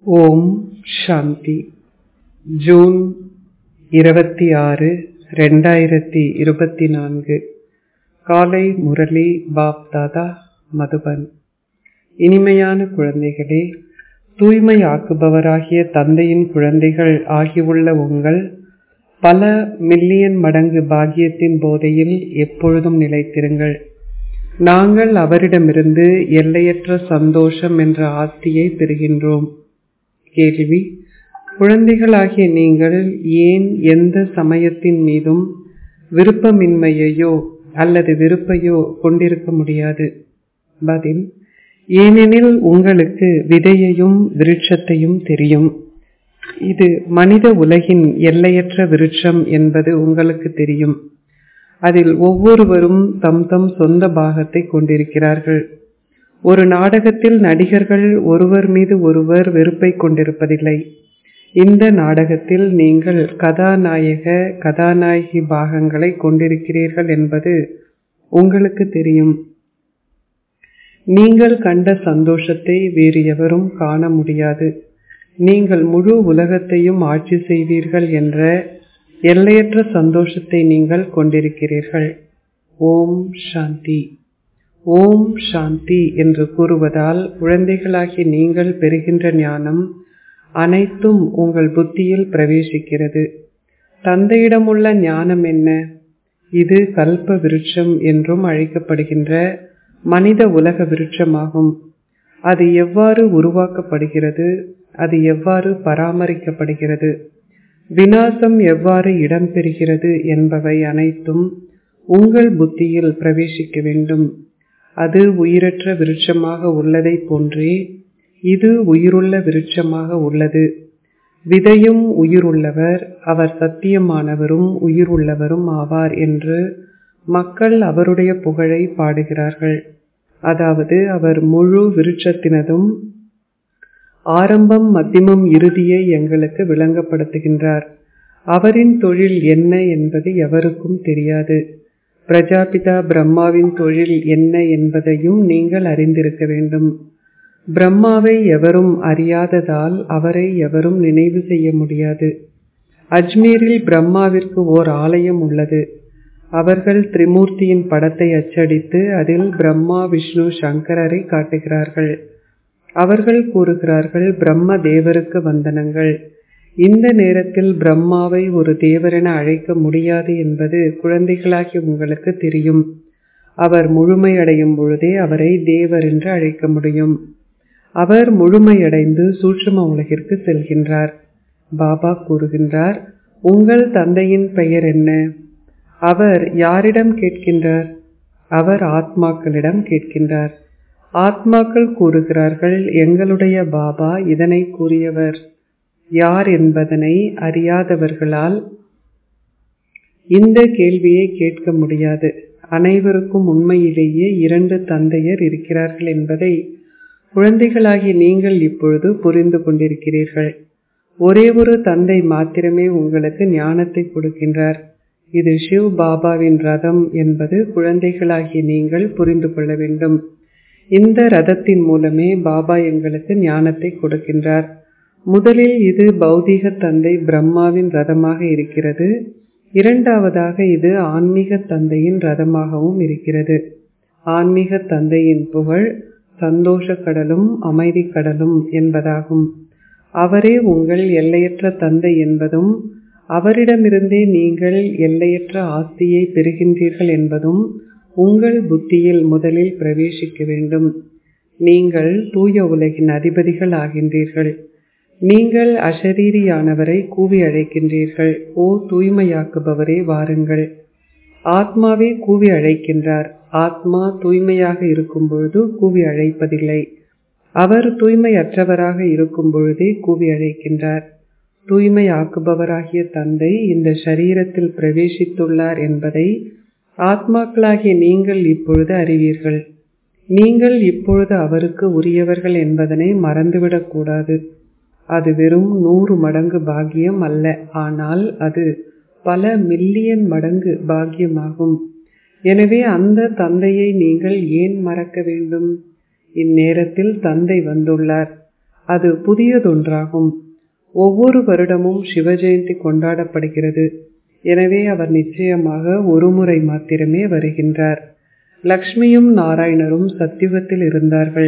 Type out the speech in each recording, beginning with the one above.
ஓம் சாந்தி June இருபத்தி ஆறு ரெண்டாயிரத்தி இருபத்தி நான்கு காலை முரளி பாப் தாதா மதுபன் இனிமையான குழந்தைகளே தூய்மையாக்குபவராகிய தந்தையின் குழந்தைகள் ஆகியுள்ள உங்கள் பல மில்லியன் மடங்கு பாக்கியத்தின் போதையில் எப்பொழுதும் நிலைத்திருங்கள் நாங்கள் அவரிடமிருந்து எல்லையற்ற சந்தோஷம் என்ற ஆஸ்தியை பெறுகின்றோம் கேள்வி குழந்தைகளாகிய நீங்கள் ஏன் எந்த சமயத்தின் மீதும் விருப்பமின்மையையோ அல்லது விருப்பையோ கொண்டிருக்க முடியாது பதில் ஏனெனில் உங்களுக்கு விதையையும் விருட்சத்தையும் தெரியும் இது மனித உலகின் எல்லையற்ற விருட்சம் என்பது உங்களுக்கு தெரியும் அதில் ஒவ்வொருவரும் தம் தம் சொந்த பாகத்தை கொண்டிருக்கிறார்கள் ஒரு நாடகத்தில் நடிகர்கள் ஒருவர் மீது ஒருவர் வெறுப்பை கொண்டிருப்பதில்லை இந்த நாடகத்தில் நீங்கள் கதாநாயக கதாநாயகி பாகங்களை கொண்டிருக்கிறீர்கள் என்பது உங்களுக்கு தெரியும் நீங்கள் கண்ட சந்தோஷத்தை வேறு எவரும் காண முடியாது நீங்கள் முழு உலகத்தையும் ஆட்சி செய்வீர்கள் என்ற எல்லையற்ற சந்தோஷத்தை நீங்கள் கொண்டிருக்கிறீர்கள் ஓம் சாந்தி ஓம் சாந்தி என்று கூறுவதால் குழந்தைகளாகி நீங்கள் பெறுகின்ற ஞானம் அனைத்தும் உங்கள் புத்தியில் பிரவேசிக்கிறது தந்தையிடமுள்ள ஞானம் என்ன இது கல்ப விருட்சம் என்றும் அழைக்கப்படுகின்ற மனித உலக விருட்சமாகும் அது எவ்வாறு உருவாக்கப்படுகிறது அது எவ்வாறு பராமரிக்கப்படுகிறது வினாசம் எவ்வாறு இடம்பெறுகிறது என்பவை அனைத்தும் உங்கள் புத்தியில் பிரவேசிக்க வேண்டும் அது உயிரற்ற விருட்சமாக உள்ளதை போன்றே இது உயிருள்ள விருட்சமாக உள்ளது விதையும் உயிருள்ளவர் அவர் சத்தியமானவரும் உயிருள்ளவரும் ஆவார் என்று மக்கள் அவருடைய புகழை பாடுகிறார்கள் அதாவது அவர் முழு விருட்சத்தினதும் ஆரம்பம் மத்தியமம் இறுதியை எங்களுக்கு விளங்கப்படுத்துகின்றார் அவரின் தொழில் என்ன என்பது எவருக்கும் தெரியாது பிரஜாபிதா பிரம்மாவின் தொழில் என்ன என்பதையும் நீங்கள் அறிந்திருக்க வேண்டும் பிரம்மாவை எவரும் அறியாததால் அவரை எவரும் நினைவு செய்ய முடியாது அஜ்மீரில் பிரம்மாவிற்கு ஓர் ஆலயம் உள்ளது அவர்கள் திரிமூர்த்தியின் படத்தை அச்சடித்து அதில் பிரம்மா விஷ்ணு சங்கரரை காட்டுகிறார்கள் அவர்கள் கூறுகிறார்கள் பிரம்ம தேவருக்கு வந்தனங்கள் இந்த நேரத்தில் பிரம்மாவை ஒரு தேவரென அழைக்க முடியாது என்பது குழந்தைகளாகி உங்களுக்கு தெரியும் அவர் முழுமையடையும் பொழுதே அவரை தேவர் என்று அழைக்க முடியும் அவர் முழுமையடைந்து சூட்சம உலகிற்கு செல்கின்றார் பாபா கூறுகின்றார் உங்கள் தந்தையின் பெயர் என்ன அவர் யாரிடம் கேட்கின்றார் அவர் ஆத்மாக்களிடம் கேட்கின்றார் ஆத்மாக்கள் கூறுகிறார்கள் எங்களுடைய பாபா இதனை கூறியவர் யார் என்பதனை அறியாதவர்களால் இந்த கேள்வியை கேட்க முடியாது அனைவருக்கும் உண்மையிலேயே இரண்டு தந்தையர் இருக்கிறார்கள் என்பதை குழந்தைகளாகி நீங்கள் இப்பொழுது புரிந்து கொண்டிருக்கிறீர்கள் ஒரே ஒரு தந்தை மாத்திரமே உங்களுக்கு ஞானத்தை கொடுக்கின்றார் இது சிவ் பாபாவின் ரதம் என்பது குழந்தைகளாகி நீங்கள் புரிந்து கொள்ள வேண்டும் இந்த ரதத்தின் மூலமே பாபா எங்களுக்கு ஞானத்தை கொடுக்கின்றார் முதலில் இது பௌதீக தந்தை பிரம்மாவின் ரதமாக இருக்கிறது இரண்டாவதாக இது ஆன்மீக தந்தையின் ரதமாகவும் இருக்கிறது ஆன்மீக தந்தையின் புகழ் சந்தோஷ கடலும் அமைதி கடலும் என்பதாகும் அவரே உங்கள் எல்லையற்ற தந்தை என்பதும் அவரிடமிருந்தே நீங்கள் எல்லையற்ற ஆஸ்தியை பெறுகின்றீர்கள் என்பதும் உங்கள் புத்தியில் முதலில் பிரவேசிக்க வேண்டும் நீங்கள் தூய உலகின் அதிபதிகள் ஆகின்றீர்கள் நீங்கள் அஷரீரியானவரை கூவி அழைக்கின்றீர்கள் ஓ தூய்மையாக்குபவரே வாருங்கள் ஆத்மாவே கூவி அழைக்கின்றார் ஆத்மா தூய்மையாக இருக்கும் பொழுது கூவி அழைப்பதில்லை அவர் தூய்மையற்றவராக இருக்கும் பொழுதே கூவி அழைக்கின்றார் தூய்மையாக்குபவராகிய தந்தை இந்த சரீரத்தில் பிரவேசித்துள்ளார் என்பதை ஆத்மாக்களாகிய நீங்கள் இப்பொழுது அறிவீர்கள் நீங்கள் இப்பொழுது அவருக்கு உரியவர்கள் என்பதனை மறந்துவிடக்கூடாது அது வெறும் நூறு மடங்கு பாக்கியம் அல்ல ஆனால் அது பல மில்லியன் மடங்கு பாக்கியமாகும் எனவே அந்த தந்தையை நீங்கள் ஏன் மறக்க வேண்டும் இந்நேரத்தில் தந்தை வந்துள்ளார் அது புதியதொன்றாகும் ஒவ்வொரு வருடமும் சிவஜெயந்தி கொண்டாடப்படுகிறது எனவே அவர் நிச்சயமாக ஒரு முறை மாத்திரமே வருகின்றார் லக்ஷ்மியும் நாராயணரும் சத்தியுகத்தில் இருந்தார்கள்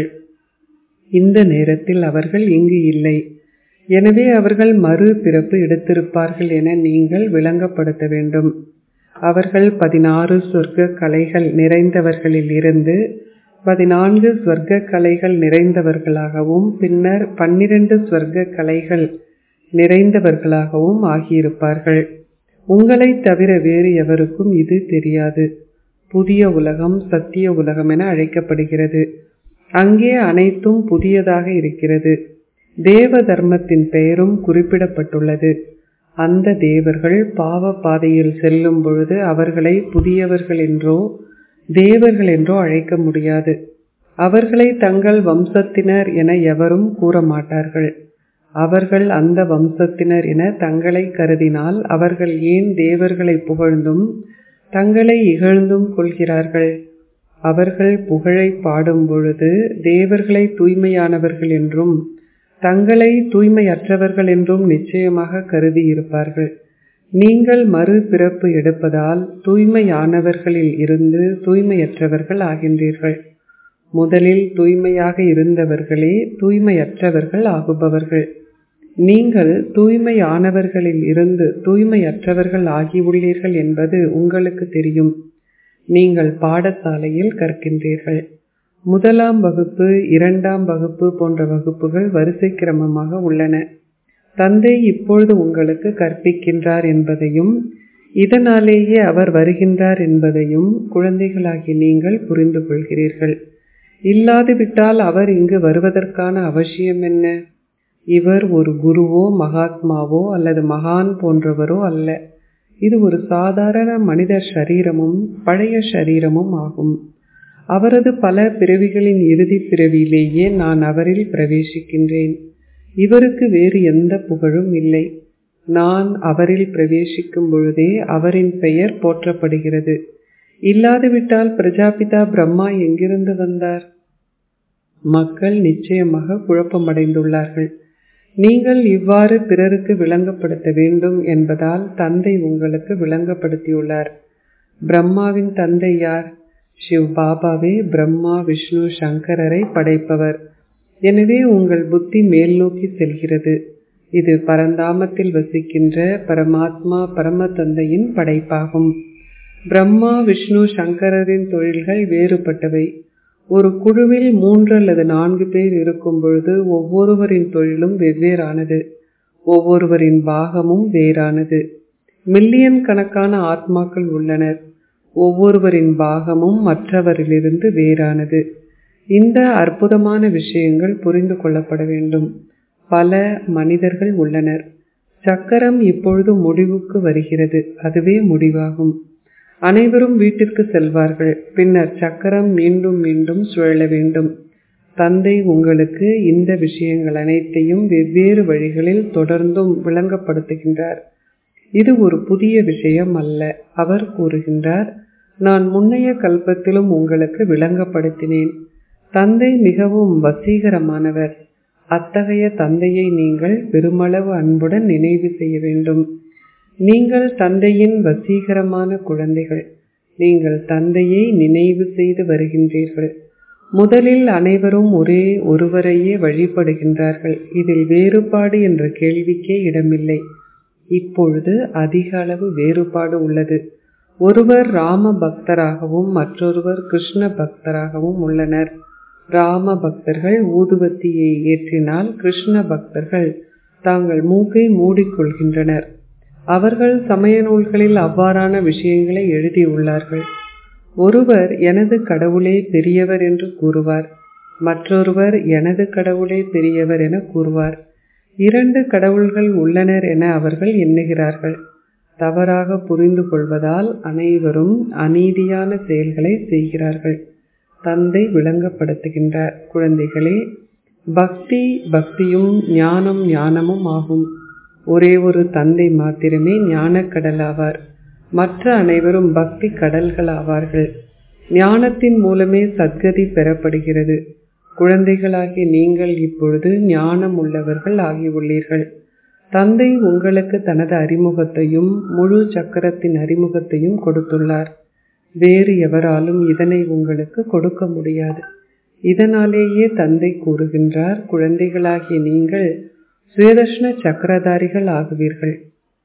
இந்த நேரத்தில் அவர்கள் இங்கு இல்லை எனவே அவர்கள் மறு பிறப்பு எடுத்திருப்பார்கள் என நீங்கள் விளங்கப்படுத்த வேண்டும் அவர்கள் பதினாறு சொர்க்க கலைகள் நிறைந்தவர்களில் இருந்து பதினான்கு ஸ்வர்க்க கலைகள் நிறைந்தவர்களாகவும் பின்னர் பன்னிரண்டு ஸ்வர்க்க கலைகள் நிறைந்தவர்களாகவும் ஆகியிருப்பார்கள் உங்களை தவிர வேறு எவருக்கும் இது தெரியாது புதிய உலகம் சத்திய உலகம் என அழைக்கப்படுகிறது அங்கே அனைத்தும் புதியதாக இருக்கிறது தேவ தர்மத்தின் பெயரும் குறிப்பிடப்பட்டுள்ளது அந்த தேவர்கள் பாவ பாதையில் செல்லும் பொழுது அவர்களை புதியவர்கள் என்றோ தேவர்கள் என்றோ அழைக்க முடியாது அவர்களை தங்கள் வம்சத்தினர் என எவரும் கூற மாட்டார்கள் அவர்கள் அந்த வம்சத்தினர் என தங்களை கருதினால் அவர்கள் ஏன் தேவர்களை புகழ்ந்தும் தங்களை இகழ்ந்தும் கொள்கிறார்கள் அவர்கள் புகழை பாடும் பொழுது தேவர்களை தூய்மையானவர்கள் என்றும் தங்களை தூய்மையற்றவர்கள் என்றும் நிச்சயமாக கருதி இருப்பார்கள் நீங்கள் மறு பிறப்பு எடுப்பதால் தூய்மையானவர்களில் இருந்து தூய்மையற்றவர்கள் ஆகின்றீர்கள் முதலில் தூய்மையாக இருந்தவர்களே தூய்மையற்றவர்கள் ஆகுபவர்கள் நீங்கள் தூய்மையானவர்களில் இருந்து தூய்மையற்றவர்கள் ஆகியுள்ளீர்கள் என்பது உங்களுக்கு தெரியும் நீங்கள் பாடசாலையில் கற்கின்றீர்கள் முதலாம் வகுப்பு இரண்டாம் வகுப்பு போன்ற வகுப்புகள் வரிசை கிரமமாக உள்ளன தந்தை இப்பொழுது உங்களுக்கு கற்பிக்கின்றார் என்பதையும் இதனாலேயே அவர் வருகின்றார் என்பதையும் குழந்தைகளாகி நீங்கள் புரிந்து கொள்கிறீர்கள் இல்லாது விட்டால் அவர் இங்கு வருவதற்கான அவசியம் என்ன இவர் ஒரு குருவோ மகாத்மாவோ அல்லது மகான் போன்றவரோ அல்ல இது ஒரு சாதாரண மனிதர் சரீரமும் பழைய சரீரமும் ஆகும் அவரது பல பிறவிகளின் இறுதி பிறவியிலேயே நான் அவரில் பிரவேசிக்கின்றேன் இவருக்கு வேறு எந்த புகழும் இல்லை நான் அவரில் பிரவேசிக்கும் பொழுதே அவரின் பெயர் போற்றப்படுகிறது இல்லாதுவிட்டால் பிரஜாபிதா பிரம்மா எங்கிருந்து வந்தார் மக்கள் நிச்சயமாக குழப்பமடைந்துள்ளார்கள் நீங்கள் இவ்வாறு பிறருக்கு விளங்கப்படுத்த வேண்டும் என்பதால் தந்தை உங்களுக்கு விளங்கப்படுத்தியுள்ளார் பிரம்மாவின் தந்தை யார் சிவ் பாபாவே பிரம்மா விஷ்ணு சங்கரரை படைப்பவர் எனவே உங்கள் புத்தி மேல் நோக்கி செல்கிறது இது பரந்தாமத்தில் வசிக்கின்ற பரமாத்மா பரம தந்தையின் படைப்பாகும் பிரம்மா விஷ்ணு சங்கரரின் தொழில்கள் வேறுபட்டவை ஒரு குழுவில் மூன்று அல்லது நான்கு பேர் இருக்கும் பொழுது ஒவ்வொருவரின் தொழிலும் வெவ்வேறானது ஒவ்வொருவரின் பாகமும் வேறானது மில்லியன் கணக்கான ஆத்மாக்கள் உள்ளனர் ஒவ்வொருவரின் பாகமும் மற்றவரிலிருந்து வேறானது இந்த அற்புதமான விஷயங்கள் புரிந்து கொள்ளப்பட வேண்டும் பல மனிதர்கள் உள்ளனர் சக்கரம் இப்பொழுது முடிவுக்கு வருகிறது அதுவே முடிவாகும் அனைவரும் வீட்டிற்கு செல்வார்கள் பின்னர் சக்கரம் மீண்டும் மீண்டும் சுழல வேண்டும் தந்தை உங்களுக்கு இந்த விஷயங்கள் அனைத்தையும் வெவ்வேறு வழிகளில் தொடர்ந்தும் விளங்கப்படுத்துகின்றார் இது ஒரு புதிய விஷயம் அல்ல அவர் கூறுகின்றார் நான் முன்னைய கல்பத்திலும் உங்களுக்கு விளங்கப்படுத்தினேன் தந்தை மிகவும் வசீகரமானவர் அத்தகைய தந்தையை நீங்கள் பெருமளவு அன்புடன் நினைவு செய்ய வேண்டும் நீங்கள் தந்தையின் வசீகரமான குழந்தைகள் நீங்கள் தந்தையை நினைவு செய்து வருகின்றீர்கள் முதலில் அனைவரும் ஒரே ஒருவரையே வழிபடுகின்றார்கள் இதில் வேறுபாடு என்ற கேள்விக்கே இடமில்லை இப்பொழுது அதிக அளவு வேறுபாடு உள்ளது ஒருவர் ராம பக்தராகவும் மற்றொருவர் கிருஷ்ண பக்தராகவும் உள்ளனர் ராம பக்தர்கள் ஊதுவத்தியை ஏற்றினால் கிருஷ்ண பக்தர்கள் தாங்கள் மூக்கை மூடிக்கொள்கின்றனர் அவர்கள் சமய நூல்களில் அவ்வாறான விஷயங்களை எழுதியுள்ளார்கள் ஒருவர் எனது கடவுளே பெரியவர் என்று கூறுவார் மற்றொருவர் எனது கடவுளே பெரியவர் என கூறுவார் இரண்டு கடவுள்கள் உள்ளனர் என அவர்கள் எண்ணுகிறார்கள் தவறாக புரிந்து கொள்வதால் அனைவரும் அநீதியான செயல்களை செய்கிறார்கள் தந்தை விளங்கப்படுத்துகின்றார் குழந்தைகளே பக்தி பக்தியும் ஞானம் ஞானமும் ஆகும் ஒரே ஒரு தந்தை மாத்திரமே ஞானக்கடல் ஆவார் மற்ற அனைவரும் பக்தி கடல்கள் ஆவார்கள் ஞானத்தின் மூலமே சத்கதி பெறப்படுகிறது குழந்தைகளாகிய நீங்கள் இப்பொழுது ஞானம் உள்ளவர்கள் ஆகியுள்ளீர்கள் தந்தை உங்களுக்கு தனது அறிமுகத்தையும் முழு சக்கரத்தின் அறிமுகத்தையும் கொடுத்துள்ளார் வேறு எவராலும் இதனை உங்களுக்கு கொடுக்க முடியாது இதனாலேயே தந்தை கூறுகின்றார் குழந்தைகளாகிய நீங்கள் சுயதர்ஷன சக்கரதாரிகள் ஆகுவீர்கள்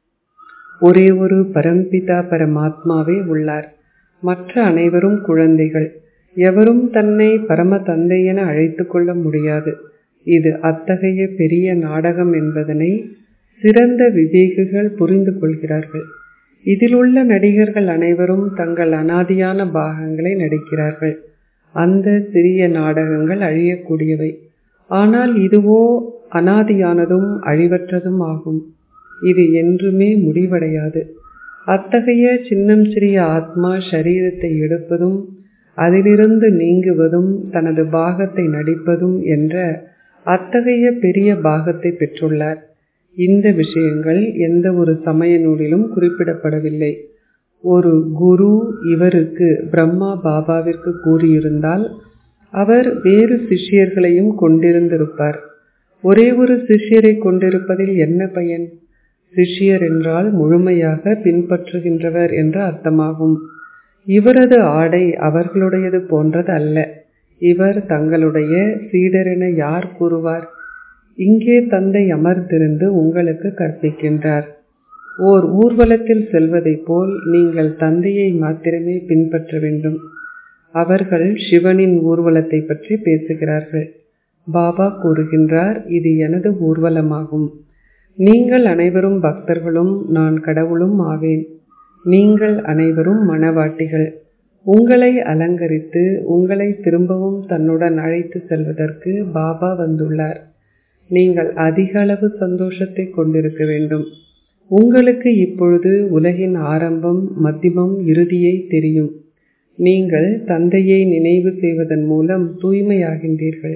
ஒரே ஒரு பரம்பிதா பரமாத்மாவே உள்ளார் மற்ற அனைவரும் குழந்தைகள் எவரும் தன்னை பரம தந்தை என அழைத்து கொள்ள முடியாது இது அத்தகைய பெரிய நாடகம் என்பதனை சிறந்த விவேகிகள் புரிந்து கொள்கிறார்கள் இதில் உள்ள நடிகர்கள் அனைவரும் தங்கள் அனாதியான பாகங்களை நடிக்கிறார்கள் அந்த சிறிய நாடகங்கள் அழியக்கூடியவை ஆனால் இதுவோ அனாதியானதும் அழிவற்றதும் ஆகும் இது என்றுமே முடிவடையாது அத்தகைய சின்னம் சிறிய ஆத்மா சரீரத்தை எடுப்பதும் அதிலிருந்து நீங்குவதும் தனது பாகத்தை நடிப்பதும் என்ற அத்தகைய பெரிய பாகத்தை பெற்றுள்ளார் இந்த விஷயங்கள் எந்த ஒரு சமய நூலிலும் குறிப்பிடப்படவில்லை ஒரு குரு இவருக்கு பிரம்மா பாபாவிற்கு கூறியிருந்தால் அவர் வேறு சிஷ்யர்களையும் கொண்டிருந்திருப்பார் ஒரே ஒரு சிஷ்யரை கொண்டிருப்பதில் என்ன பயன் சிஷ்யர் என்றால் முழுமையாக பின்பற்றுகின்றவர் என்ற அர்த்தமாகும் இவரது ஆடை அவர்களுடையது போன்றது அல்ல இவர் தங்களுடைய சீடரென யார் கூறுவார் இங்கே தந்தை அமர்ந்திருந்து உங்களுக்கு கற்பிக்கின்றார் ஓர் ஊர்வலத்தில் செல்வதைப் போல் நீங்கள் தந்தையை மாத்திரமே பின்பற்ற வேண்டும் அவர்கள் சிவனின் ஊர்வலத்தை பற்றி பேசுகிறார்கள் பாபா கூறுகின்றார் இது எனது ஊர்வலமாகும் நீங்கள் அனைவரும் பக்தர்களும் நான் கடவுளும் ஆவேன் நீங்கள் அனைவரும் மணவாட்டிகள் உங்களை அலங்கரித்து உங்களை திரும்பவும் தன்னுடன் அழைத்து செல்வதற்கு பாபா வந்துள்ளார் நீங்கள் அதிக அளவு சந்தோஷத்தை கொண்டிருக்க வேண்டும் உங்களுக்கு இப்பொழுது உலகின் ஆரம்பம் மத்தியமம் இறுதியை தெரியும் நீங்கள் தந்தையை நினைவு செய்வதன் மூலம் தூய்மையாகின்றீர்கள்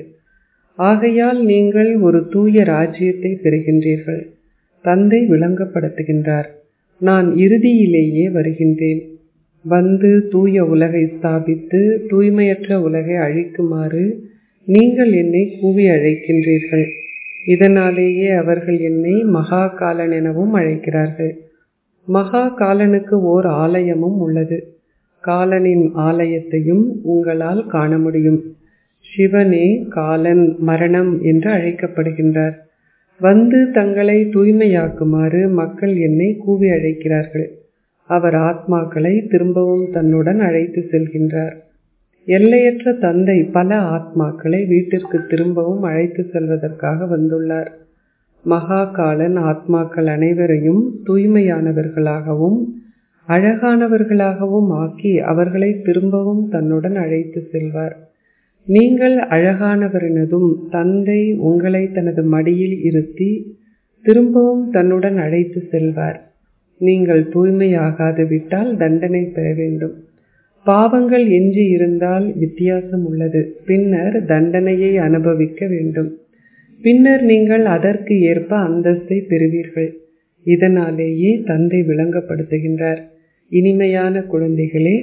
ஆகையால் நீங்கள் ஒரு தூய ராஜ்யத்தை பெறுகின்றீர்கள் தந்தை விளங்கப்படுத்துகின்றார் நான் இறுதியிலேயே வருகின்றேன் வந்து தூய உலகை ஸ்தாபித்து தூய்மையற்ற உலகை அழிக்குமாறு நீங்கள் என்னை கூவி அழைக்கின்றீர்கள் இதனாலேயே அவர்கள் என்னை மகா காலன் எனவும் அழைக்கிறார்கள் மகா காலனுக்கு ஓர் ஆலயமும் உள்ளது காலனின் ஆலயத்தையும் உங்களால் காண முடியும் சிவனே காலன் மரணம் என்று அழைக்கப்படுகின்றார் வந்து தங்களை தூய்மையாக்குமாறு மக்கள் என்னை கூவி அழைக்கிறார்கள் அவர் ஆத்மாக்களை திரும்பவும் தன்னுடன் அழைத்து செல்கின்றார் எல்லையற்ற தந்தை பல ஆத்மாக்களை வீட்டிற்கு திரும்பவும் அழைத்து செல்வதற்காக வந்துள்ளார் மகா காலன் ஆத்மாக்கள் அனைவரையும் தூய்மையானவர்களாகவும் அழகானவர்களாகவும் ஆக்கி அவர்களை திரும்பவும் தன்னுடன் அழைத்து செல்வார் நீங்கள் அழகானவரினதும் தந்தை உங்களை தனது மடியில் இருத்தி திரும்பவும் தன்னுடன் அழைத்து செல்வார் நீங்கள் தூய்மையாகாது விட்டால் தண்டனை பெற வேண்டும் பாவங்கள் எஞ்சி இருந்தால் வித்தியாசம் உள்ளது பின்னர் தண்டனையை அனுபவிக்க வேண்டும் பின்னர் நீங்கள் அதற்கு ஏற்ப அந்தஸ்தை பெறுவீர்கள் இதனாலேயே தந்தை விளங்கப்படுத்துகின்றார் இனிமையான குழந்தைகளே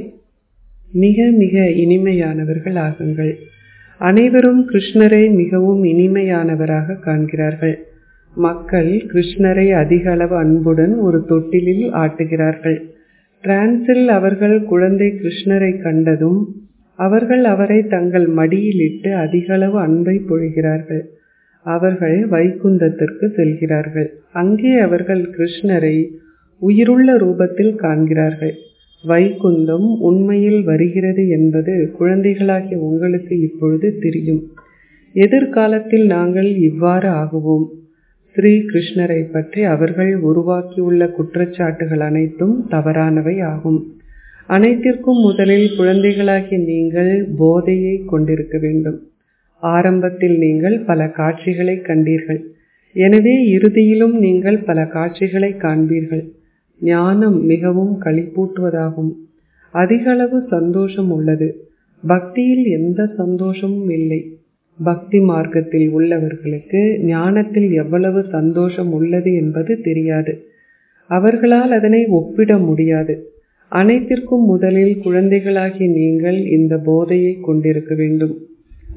மிக மிக இனிமையானவர்கள் ஆகுங்கள் அனைவரும் கிருஷ்ணரை மிகவும் இனிமையானவராக காண்கிறார்கள் மக்கள் கிருஷ்ணரை அதிக அளவு அன்புடன் ஒரு தொட்டிலில் ஆட்டுகிறார்கள் பிரான்சில் அவர்கள் குழந்தை கிருஷ்ணரை கண்டதும் அவர்கள் அவரை தங்கள் மடியிலிட்டு அதிகளவு அன்பை பொழிகிறார்கள் அவர்கள் வைகுந்தத்திற்கு செல்கிறார்கள் அங்கே அவர்கள் கிருஷ்ணரை உயிருள்ள ரூபத்தில் காண்கிறார்கள் வைகுந்தம் உண்மையில் வருகிறது என்பது குழந்தைகளாகிய உங்களுக்கு இப்பொழுது தெரியும் எதிர்காலத்தில் நாங்கள் இவ்வாறு ஆகுவோம் ஸ்ரீ கிருஷ்ணரை பற்றி அவர்கள் உருவாக்கியுள்ள குற்றச்சாட்டுகள் அனைத்தும் தவறானவை ஆகும் அனைத்திற்கும் முதலில் குழந்தைகளாகிய நீங்கள் போதையை கொண்டிருக்க வேண்டும் ஆரம்பத்தில் நீங்கள் பல காட்சிகளை கண்டீர்கள் எனவே இறுதியிலும் நீங்கள் பல காட்சிகளை காண்பீர்கள் ஞானம் மிகவும் களிப்பூட்டுவதாகும் அதிகளவு சந்தோஷம் உள்ளது பக்தியில் எந்த சந்தோஷமும் இல்லை பக்தி மார்க்கத்தில் உள்ளவர்களுக்கு ஞானத்தில் எவ்வளவு சந்தோஷம் உள்ளது என்பது தெரியாது அவர்களால் அதனை ஒப்பிட முடியாது அனைத்திற்கும் முதலில் குழந்தைகளாகி நீங்கள் இந்த போதையை கொண்டிருக்க வேண்டும்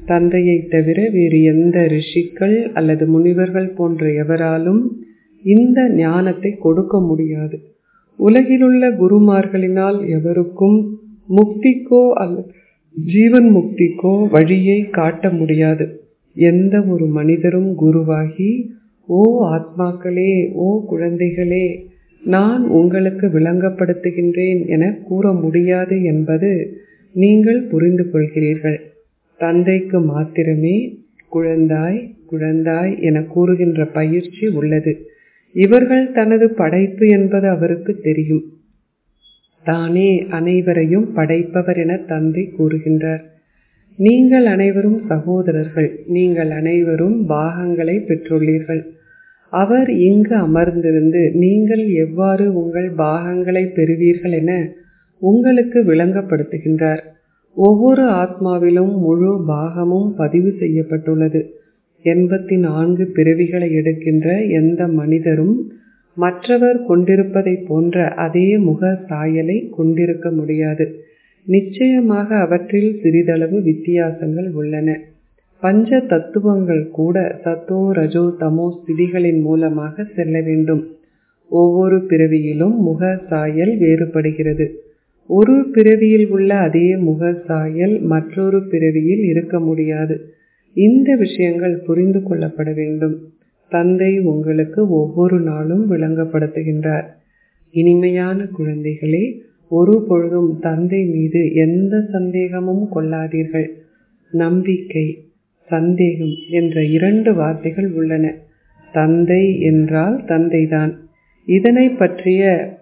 தந்தையை தவிர வேறு எந்த ரிஷிக்கள் அல்லது முனிவர்கள் போன்ற எவராலும் இந்த ஞானத்தை கொடுக்க முடியாது உலகிலுள்ள குருமார்களினால் எவருக்கும் முக்திக்கோ அல்லது ஜீவன் முக்திக்கோ வழியை காட்ட முடியாது எந்த ஒரு மனிதரும் குருவாகி ஓ ஆத்மாக்களே ஓ குழந்தைகளே நான் உங்களுக்கு விளங்கப்படுத்துகின்றேன் என கூற முடியாது என்பது நீங்கள் புரிந்து கொள்கிறீர்கள் தந்தைக்கு மாத்திரமே குழந்தாய் குழந்தாய் என கூறுகின்ற பயிற்சி உள்ளது இவர்கள் தனது படைப்பு என்பது அவருக்கு தெரியும் தானே அனைவரையும் படைப்பவர் என தந்தை கூறுகின்றார் நீங்கள் அனைவரும் சகோதரர்கள் நீங்கள் அனைவரும் பாகங்களை பெற்றுள்ளீர்கள் அவர் இங்கு அமர்ந்திருந்து நீங்கள் எவ்வாறு உங்கள் பாகங்களை பெறுவீர்கள் என உங்களுக்கு விளங்கப்படுத்துகின்றார் ஒவ்வொரு ஆத்மாவிலும் முழு பாகமும் பதிவு செய்யப்பட்டுள்ளது எண்பத்தி நான்கு பிறவிகளை எடுக்கின்ற எந்த மனிதரும் மற்றவர் கொண்டிருப்பதை போன்ற அதே முக சாயலை கொண்டிருக்க முடியாது நிச்சயமாக அவற்றில் சிறிதளவு வித்தியாசங்கள் உள்ளன பஞ்ச தத்துவங்கள் கூட சத்தோ ரஜோ தமோ ஸ்திதிகளின் மூலமாக செல்ல வேண்டும் ஒவ்வொரு பிறவியிலும் முக சாயல் வேறுபடுகிறது ஒரு பிறவியில் உள்ள அதே முக சாயல் மற்றொரு பிறவியில் இருக்க முடியாது இந்த விஷயங்கள் புரிந்து கொள்ளப்பட வேண்டும் தந்தை உங்களுக்கு ஒவ்வொரு நாளும் விளங்கப்படுத்துகின்றார் இனிமையான குழந்தைகளே ஒரு பொழுதும் தந்தை மீது எந்த சந்தேகமும் கொள்ளாதீர்கள் நம்பிக்கை சந்தேகம் என்ற இரண்டு வார்த்தைகள் உள்ளன தந்தை என்றால் தந்தைதான் இதனை பற்றிய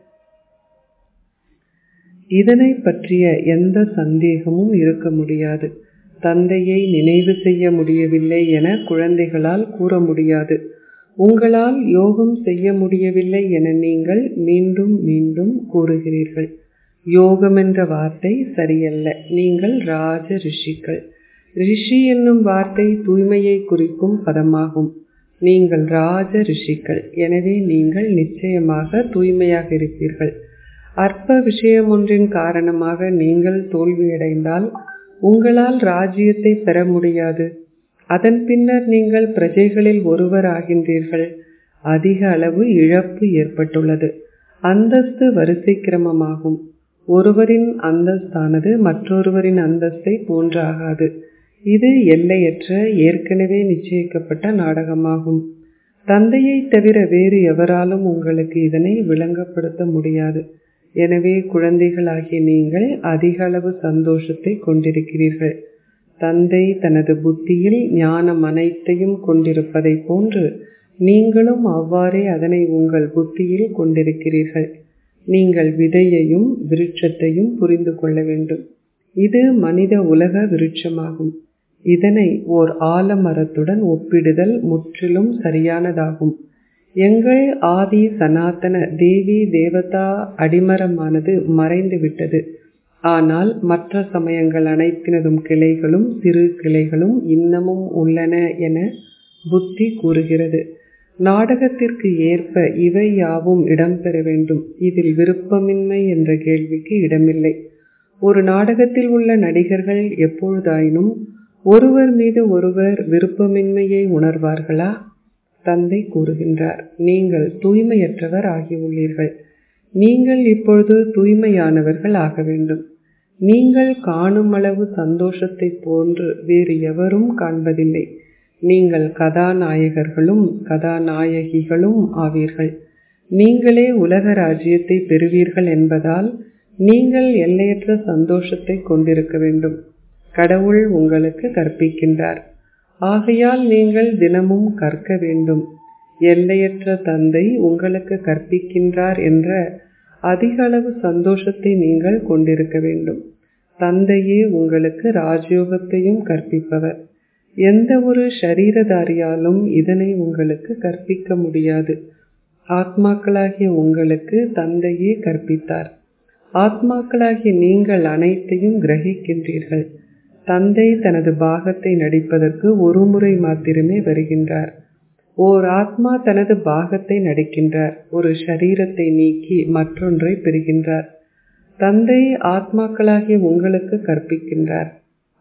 இதனை பற்றிய எந்த சந்தேகமும் இருக்க முடியாது தந்தையை நினைவு செய்ய முடியவில்லை என குழந்தைகளால் கூற முடியாது உங்களால் யோகம் செய்ய முடியவில்லை என நீங்கள் மீண்டும் மீண்டும் கூறுகிறீர்கள் யோகம் என்ற வார்த்தை சரியல்ல நீங்கள் ராஜ ரிஷிகள் ரிஷி என்னும் வார்த்தை தூய்மையை குறிக்கும் பதமாகும் நீங்கள் ராஜ ரிஷிகள் எனவே நீங்கள் நிச்சயமாக தூய்மையாக இருப்பீர்கள் அற்ப விஷயம் ஒன்றின் காரணமாக நீங்கள் தோல்வியடைந்தால் உங்களால் ராஜ்யத்தை பெற முடியாது அதன் பின்னர் நீங்கள் பிரஜைகளில் ஒருவர் ஆகின்றீர்கள் அதிக அளவு இழப்பு ஏற்பட்டுள்ளது அந்தஸ்து வரிசை கிரமமாகும் ஒருவரின் அந்தஸ்தானது மற்றொருவரின் அந்தஸ்தை போன்றாகாது இது எல்லையற்ற ஏற்கனவே நிச்சயிக்கப்பட்ட நாடகமாகும் தந்தையை தவிர வேறு எவராலும் உங்களுக்கு இதனை விளங்கப்படுத்த முடியாது எனவே குழந்தைகளாகிய நீங்கள் அதிக அளவு சந்தோஷத்தை கொண்டிருக்கிறீர்கள் தந்தை தனது புத்தியில் ஞானம் அனைத்தையும் கொண்டிருப்பதை போன்று நீங்களும் அவ்வாறே அதனை உங்கள் புத்தியில் கொண்டிருக்கிறீர்கள் நீங்கள் விதையையும் விருட்சத்தையும் புரிந்து கொள்ள வேண்டும் இது மனித உலக விருட்சமாகும் இதனை ஓர் ஆலமரத்துடன் ஒப்பிடுதல் முற்றிலும் சரியானதாகும் எங்கள் ஆதி சனாதன தேவி தேவதா அடிமரமானது மறைந்து விட்டது ஆனால் மற்ற சமயங்கள் அனைத்தினதும் கிளைகளும் சிறு கிளைகளும் இன்னமும் உள்ளன என புத்தி கூறுகிறது நாடகத்திற்கு ஏற்ப இவை யாவும் இடம்பெற வேண்டும் இதில் விருப்பமின்மை என்ற கேள்விக்கு இடமில்லை ஒரு நாடகத்தில் உள்ள நடிகர்கள் எப்பொழுதாயினும் ஒருவர் மீது ஒருவர் விருப்பமின்மையை உணர்வார்களா தந்தை கூறுகின்றார் நீங்கள் தூய்மையற்றவர் ஆகியுள்ளீர்கள் நீங்கள் இப்பொழுது தூய்மையானவர்கள் ஆக வேண்டும் நீங்கள் காணும் அளவு சந்தோஷத்தை போன்று வேறு எவரும் காண்பதில்லை நீங்கள் கதாநாயகர்களும் கதாநாயகிகளும் ஆவீர்கள் நீங்களே உலக ராஜ்யத்தை பெறுவீர்கள் என்பதால் நீங்கள் எல்லையற்ற சந்தோஷத்தை கொண்டிருக்க வேண்டும் கடவுள் உங்களுக்கு கற்பிக்கின்றார் ஆகையால் நீங்கள் தினமும் கற்க வேண்டும் எல்லையற்ற தந்தை உங்களுக்கு கற்பிக்கின்றார் என்ற அதிக அளவு சந்தோஷத்தை நீங்கள் கொண்டிருக்க வேண்டும் தந்தையே உங்களுக்கு ராஜயோகத்தையும் கற்பிப்பவர் எந்த ஒரு ஷரீரதாரியாலும் இதனை உங்களுக்கு கற்பிக்க முடியாது ஆத்மாக்களாகிய உங்களுக்கு தந்தையே கற்பித்தார் ஆத்மாக்களாகிய நீங்கள் அனைத்தையும் கிரகிக்கின்றீர்கள் தந்தை தனது பாகத்தை நடிப்பதற்கு ஒரு முறை மாத்திரமே வருகின்றார் ஓர் ஆத்மா தனது பாகத்தை நடிக்கின்றார் ஒரு ஷரீரத்தை நீக்கி மற்றொன்றை பெறுகின்றார் தந்தை ஆத்மாக்களாகிய உங்களுக்கு கற்பிக்கின்றார்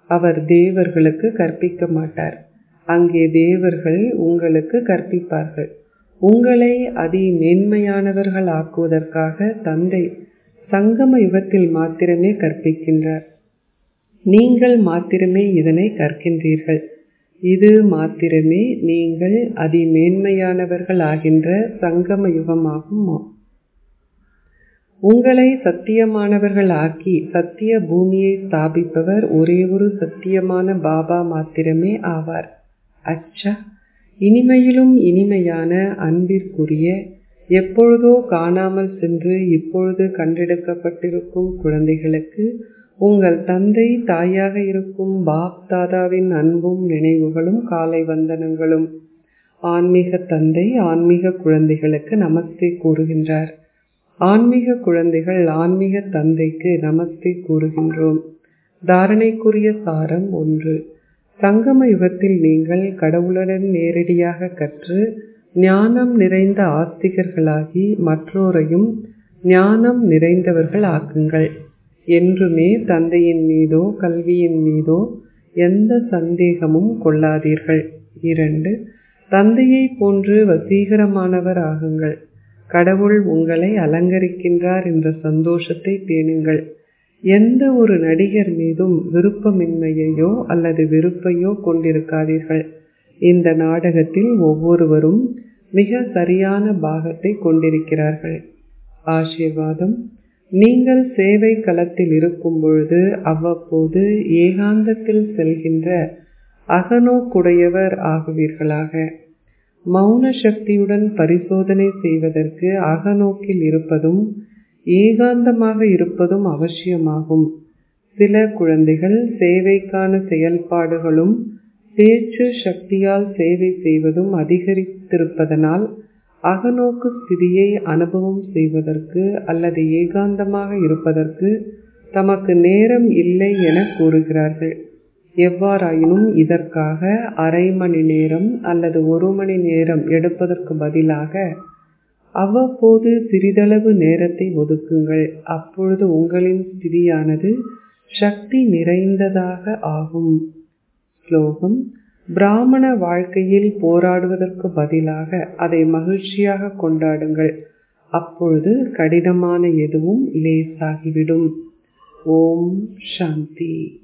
அவர் தேவர்களுக்கு கற்பிக்க மாட்டார் அங்கே தேவர்கள் உங்களுக்கு கற்பிப்பார்கள் உங்களை அதி மேன்மையானவர்கள் ஆக்குவதற்காக தந்தை சங்கம யுகத்தில் மாத்திரமே கற்பிக்கின்றார் நீங்கள் மாத்திரமே இதனை கற்கின்றீர்கள் இது மாத்திரமே நீங்கள் அதி மேன்மையானவர்கள் ஆகின்ற சங்கம யுகமாகும் உங்களை சத்தியமானவர்கள் ஆக்கி சத்திய பூமியை ஸ்தாபிப்பவர் ஒரே ஒரு சத்தியமான பாபா மாத்திரமே ஆவார் அச்சா இனிமையிலும் இனிமையான அன்பிற்குரிய எப்பொழுதோ காணாமல் சென்று இப்பொழுது கண்டெடுக்கப்பட்டிருக்கும் குழந்தைகளுக்கு உங்கள் தந்தை தாயாக இருக்கும் பாப் தாதாவின் அன்பும் நினைவுகளும் காலை வந்தனங்களும் ஆன்மீக தந்தை ஆன்மீக குழந்தைகளுக்கு நமஸ்தே கூறுகின்றார் ஆன்மீக குழந்தைகள் ஆன்மீக தந்தைக்கு நமஸ்தே கூறுகின்றோம் தாரணைக்குரிய சாரம் ஒன்று சங்கம யுகத்தில் நீங்கள் கடவுளுடன் நேரடியாக கற்று ஞானம் நிறைந்த ஆஸ்திகர்களாகி மற்றோரையும் ஞானம் நிறைந்தவர்கள் ஆக்குங்கள் என்றுமே தந்தையின் மீதோ கல்வியின் மீதோ எந்த சந்தேகமும் கொள்ளாதீர்கள் இரண்டு தந்தையை போன்று வசீகரமானவர் ஆகுங்கள் கடவுள் உங்களை அலங்கரிக்கின்றார் என்ற சந்தோஷத்தை பேணுங்கள் எந்த ஒரு நடிகர் மீதும் விருப்பமின்மையையோ அல்லது வெறுப்பையோ கொண்டிருக்காதீர்கள் இந்த நாடகத்தில் ஒவ்வொருவரும் மிக சரியான பாகத்தை கொண்டிருக்கிறார்கள் ஆசீர்வாதம் நீங்கள் சேவை களத்தில் இருக்கும் பொழுது அவ்வப்போது ஏகாந்தத்தில் செல்கின்ற அகநோக்குடையவர் ஆகுவீர்களாக மௌன சக்தியுடன் பரிசோதனை செய்வதற்கு அகநோக்கில் இருப்பதும் ஏகாந்தமாக இருப்பதும் அவசியமாகும் சில குழந்தைகள் சேவைக்கான செயல்பாடுகளும் பேச்சு சக்தியால் சேவை செய்வதும் அதிகரித்திருப்பதனால் அகநோக்கு ஸ்திதியை அனுபவம் செய்வதற்கு அல்லது ஏகாந்தமாக இருப்பதற்கு தமக்கு நேரம் இல்லை என கூறுகிறார்கள் எவ்வாறாயினும் இதற்காக அரை மணி நேரம் அல்லது ஒரு மணி நேரம் எடுப்பதற்கு பதிலாக அவ்வப்போது சிறிதளவு நேரத்தை ஒதுக்குங்கள் அப்பொழுது உங்களின் ஸ்திதியானது சக்தி நிறைந்ததாக ஆகும் ஸ்லோகம் பிராமண வாழ்க்கையில் போராடுவதற்கு பதிலாக அதை மகிழ்ச்சியாக கொண்டாடுங்கள் அப்பொழுது கடினமான எதுவும் லேசாகிவிடும் ஓம் சாந்தி